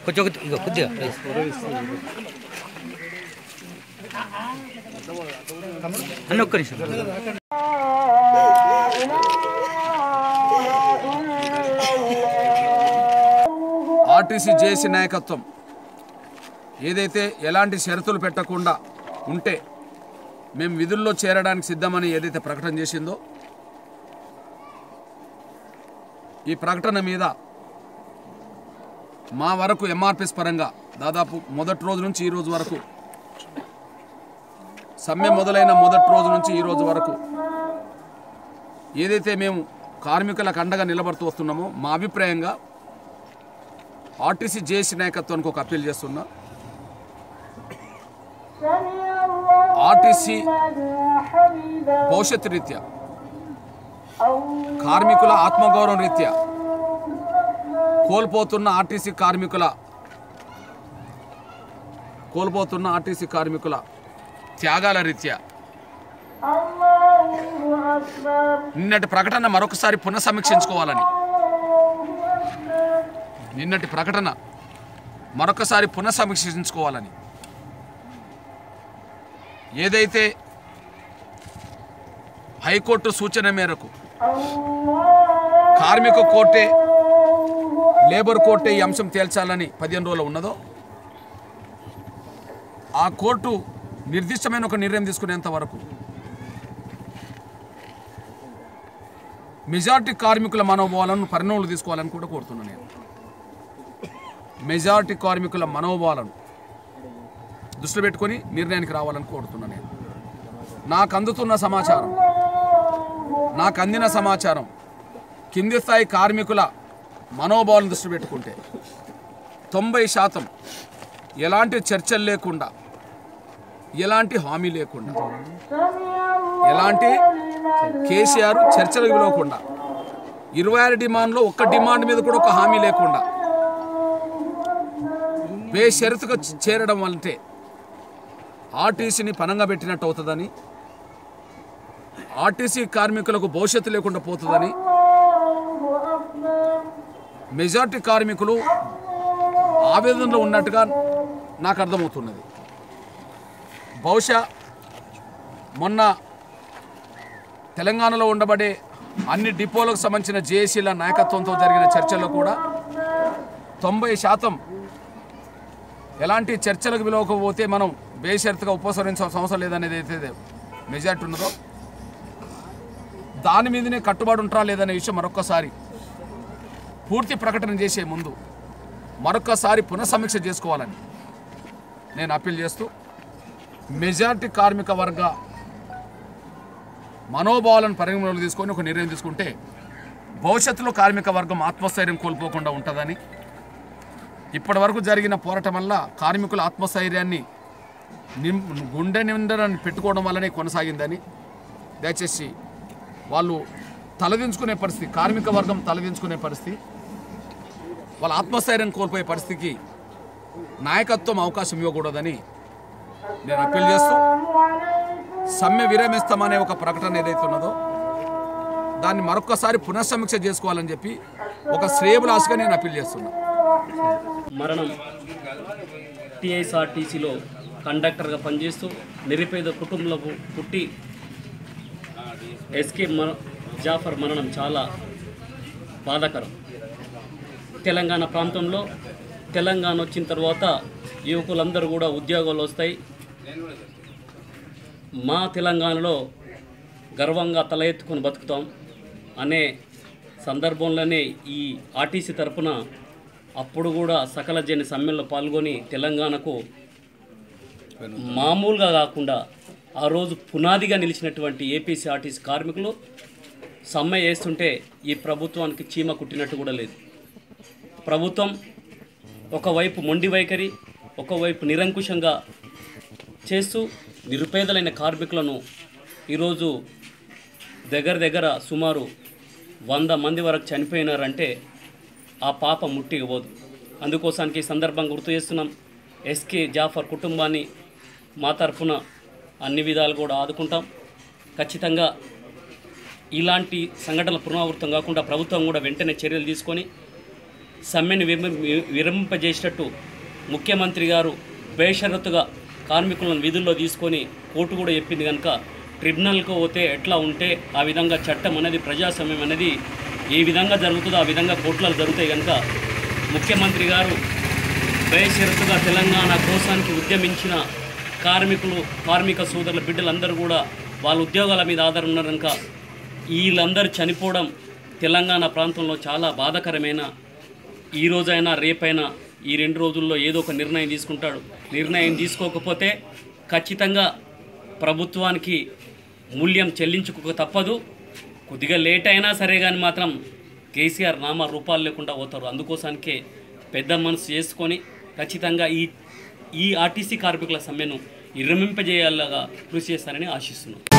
కొంచెం కొద్ది- ఇగో కొద్దిగా అన్న ఒక్క నిమిషం ఆర్టీసీ జేసీ నాయకత్వం ఏదైతే ఎలాంటి షరతులు పెట్టకుండా ఉంటే మేము విధుల్లో చేరడానికి సిద్ధమని ఏదైతే ప్రకటన చేసిందో ఈ ప్రకటన మీద మా వరకు ఎంఆర్పిఎస్ పరంగా దాదాపు మొదటి రోజు నుంచి ఈ రోజు వరకు సమ్మె మొదలైన మొదటి రోజు నుంచి ఈ రోజు వరకు ఏదైతే మేము కార్మికులకు అండగా నిలబడుతూ వస్తున్నామో మా అభిప్రాయంగా ఆర్టీసీ జేసీ నాయకత్వానికి ఒక అప్పీల్ చేస్తున్నా ఆర్టీసీ భవిష్యత్తు రీత్యా కార్మికుల ఆత్మగౌరవం రీత్యా కోల్పోతున్న ఆర్టీసీ కార్మికుల కోల్పోతున్న ఆర్టీసీ కార్మికుల త్యాగాల రీత్యా నిన్నటి ప్రకటన మరొకసారి పునఃసమీక్షించుకోవాలని నిన్నటి ప్రకటన మరొకసారి పునఃసమీక్షించుకోవాలని ఏదైతే హైకోర్టు సూచన మేరకు కార్మిక కోర్టే లేబర్ కోర్టే ఈ అంశం తేల్చాలని పదిహేను రోజులు ఉన్నదో ఆ కోర్టు నిర్దిష్టమైన ఒక నిర్ణయం తీసుకునేంత వరకు మెజార్టీ కార్మికుల మనోభావాలను పరిణామాలు తీసుకోవాలని కూడా కోరుతున్నాను నేను మెజారిటీ కార్మికుల మనోభావాలను దృష్టిలో పెట్టుకొని నిర్ణయానికి రావాలని కోరుతున్నాను నేను నాకు అందుతున్న సమాచారం నాకు అందిన సమాచారం కింది స్థాయి కార్మికుల మనోభావాలను దృష్టి పెట్టుకుంటే తొంభై శాతం ఎలాంటి చర్చలు లేకుండా ఎలాంటి హామీ లేకుండా ఎలాంటి కేసీఆర్ చర్చలకు పిలవకుండా ఇరవై ఆరు డిమాండ్లో ఒక్క డిమాండ్ మీద కూడా ఒక హామీ లేకుండా బేషరతుగా చేరడం అంటే ఆర్టీసీని పనంగా పెట్టినట్టు అవుతుందని ఆర్టీసీ కార్మికులకు భవిష్యత్తు లేకుండా పోతుందని మెజార్టీ కార్మికులు ఆవేదనలో ఉన్నట్టుగా నాకు అర్థమవుతున్నది బహుశా మొన్న తెలంగాణలో ఉండబడే అన్ని డిపోలకు సంబంధించిన జేఏసీల నాయకత్వంతో జరిగిన చర్చల్లో కూడా తొంభై శాతం ఎలాంటి చర్చలకు పిలవకపోతే మనం బేషరతుగా ఉపసరించాల్సిన అవసరం లేదనేది అయితే మెజార్టీ ఉన్నదో దాని మీదనే కట్టుబడి ఉంటారా లేదనే విషయం మరొక్కసారి పూర్తి ప్రకటన చేసే ముందు మరొక్కసారి పునఃసమీక్ష చేసుకోవాలని నేను అప్పీల్ చేస్తూ మెజార్టీ కార్మిక వర్గ మనోభావాలను పరిగణలోకి తీసుకొని ఒక నిర్ణయం తీసుకుంటే భవిష్యత్తులో కార్మిక వర్గం ఆత్మస్థైర్యం కోల్పోకుండా ఉంటుందని ఇప్పటి వరకు జరిగిన పోరాటం వల్ల కార్మికుల ఆత్మస్థైర్యాన్ని నిం గుండె నిండని పెట్టుకోవడం వల్లనే కొనసాగిందని దయచేసి వాళ్ళు తలదించుకునే పరిస్థితి కార్మిక వర్గం తలదించుకునే పరిస్థితి వాళ్ళ ఆత్మస్థైర్యం కోల్పోయే పరిస్థితికి నాయకత్వం అవకాశం ఇవ్వకూడదని నేను అప్పీల్ చేస్తూ సమ్మె విరమిస్తామనే ఒక ప్రకటన ఏదైతే ఉన్నదో దాన్ని మరొక్కసారి పునఃసమీక్ష చేసుకోవాలని చెప్పి ఒక శ్రేయబులాస్గా నేను అప్పీల్ చేస్తున్నా మరణం టీఎస్ఆర్టీసీలో కండక్టర్గా పనిచేస్తూ నిరుపేద కుటుంబంలో పుట్టి ఎస్కే మర జాఫర్ మరణం చాలా బాధాకరం తెలంగాణ ప్రాంతంలో తెలంగాణ వచ్చిన తర్వాత యువకులందరూ కూడా ఉద్యోగాలు వస్తాయి మా తెలంగాణలో గర్వంగా తల ఎత్తుకొని బతుకుతాం అనే సందర్భంలోనే ఈ ఆర్టీసీ తరపున అప్పుడు కూడా సకల జన సమ్మెలో పాల్గొని తెలంగాణకు మామూలుగా కాకుండా ఆ రోజు పునాదిగా నిలిచినటువంటి ఏపీసీ ఆర్టీసీ కార్మికులు సమ్మె చేస్తుంటే ఈ ప్రభుత్వానికి చీమ కుట్టినట్టు కూడా లేదు ప్రభుత్వం ఒకవైపు మొండి వైఖరి ఒకవైపు నిరంకుశంగా చేస్తూ నిరుపేదలైన కార్మికులను ఈరోజు దగ్గర దగ్గర సుమారు వంద మంది వరకు చనిపోయినారంటే ఆ పాప ముట్టిపోదు అందుకోసానికి ఈ సందర్భం గుర్తు చేస్తున్నాం ఎస్కే జాఫర్ కుటుంబాన్ని మా తరఫున అన్ని విధాలు కూడా ఆదుకుంటాం ఖచ్చితంగా ఇలాంటి సంఘటనలు పునరావృతం కాకుండా ప్రభుత్వం కూడా వెంటనే చర్యలు తీసుకొని సమ్మెను విమ- వి- విరమింపజేసినట్టు ముఖ్యమంత్రి గారు బేషరతుగా కార్మికులను విధుల్లో తీసుకొని కోర్టు కూడా చెప్పింది కనుక ట్రిబ్యునల్కు పోతే ఎట్లా ఉంటే ఆ విధంగా చట్టం అనేది ప్రజాస్వామ్యం అనేది ఏ విధంగా జరుగుతుందో ఆ విధంగా కోర్టులలో జరుగుతాయి కనుక ముఖ్యమంత్రి గారు బేషరతుగా తెలంగాణ కోసానికి ఉద్యమించిన కార్మికులు కార్మిక సోదరుల బిడ్డలందరూ కూడా వాళ్ళ ఉద్యోగాల మీద ఆధారం ఉన్నారు కనుక వీళ్ళందరూ చనిపోవడం తెలంగాణ ప్రాంతంలో చాలా బాధాకరమైన ఈ రోజైనా రేపైనా ఈ రెండు రోజుల్లో ఏదో ఒక నిర్ణయం తీసుకుంటాడు నిర్ణయం తీసుకోకపోతే ఖచ్చితంగా ప్రభుత్వానికి మూల్యం చెల్లించుకోక తప్పదు కొద్దిగా లేట్ అయినా సరే కానీ మాత్రం కేసీఆర్ నామ రూపాలు లేకుండా పోతారు అందుకోసానికే పెద్ద మనసు చేసుకొని ఖచ్చితంగా ఈ ఈ ఆర్టీసీ కార్మికుల సమ్మెను విరమింపజేయాలగా కృషి చేస్తారని ఆశిస్తున్నాను